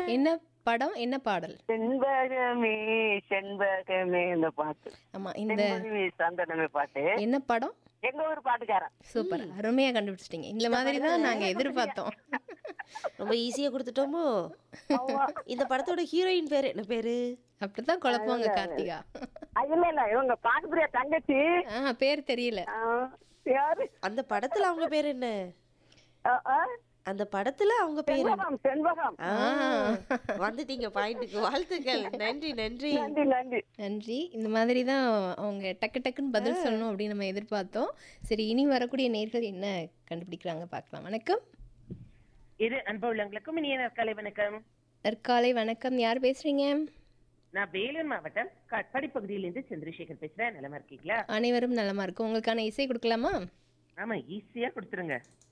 என்ன படம் என்ன பாடல் செண்பகமே செண்பகமே இந்த பாட்டு ஆமா இந்த செண்பகமே சந்தனமே பாட்டு என்ன படம் எங்க ஊர் பாட்டுக்காரன் சூப்பர் அருமையா கண்டுபிடிச்சிட்டீங்க இந்த மாதிரி தான் நாங்க எதிர்பார்த்தோம் ரொம்ப ஈஸியா கொடுத்துட்டோமோ இந்த படத்தோட ஹீரோயின் பேர் என்ன பேரு அப்படித்தான் குழப்பங்க கார்த்திகா அது இல்ல இல்ல இவங்க பாட்டு பிரியா தங்கச்சி ஆ பேர் தெரியல ஆ, யாரு அந்த படத்துல அவங்க பேர் என்ன ஆ, ஆ, அந்த படத்துல அவங்க பேர் என்ன செண்பகம் செண்பகம் ஆ, வந்துட்டீங்க பாயிண்ட்டுக்கு வாழ்த்துக்கள் நன்றி நன்றி நன்றி நன்றி நன்றி இந்த மாதிரி தான் அவங்க டக்கு டக்குன்னு பதில் சொல்லணும் அப்படின்னு நம்ம எதிர்பார்த்தோம் சரி இனி வரக்கூடிய நேர்கள் என்ன கண்டுபிடிக்கிறாங்க பார்க்கலாம் வணக்கம் இது அன்பு உள்ளவங்களுக்கும் இனிய நற்காலை வணக்கம் நற்காலை வணக்கம் யார் பேசுறீங்க நான் வேலூர் மாவட்டம் காட்பாடி பகுதியிலிருந்து சந்திரசேகர் பேசுறேன் நலமா இருக்கீங்களா அனைவரும் நலமா இருக்கும் உங்களுக்கான இசை கொடுக்கலாமா ஆமா ஈஸியா கொடுத்துருங்க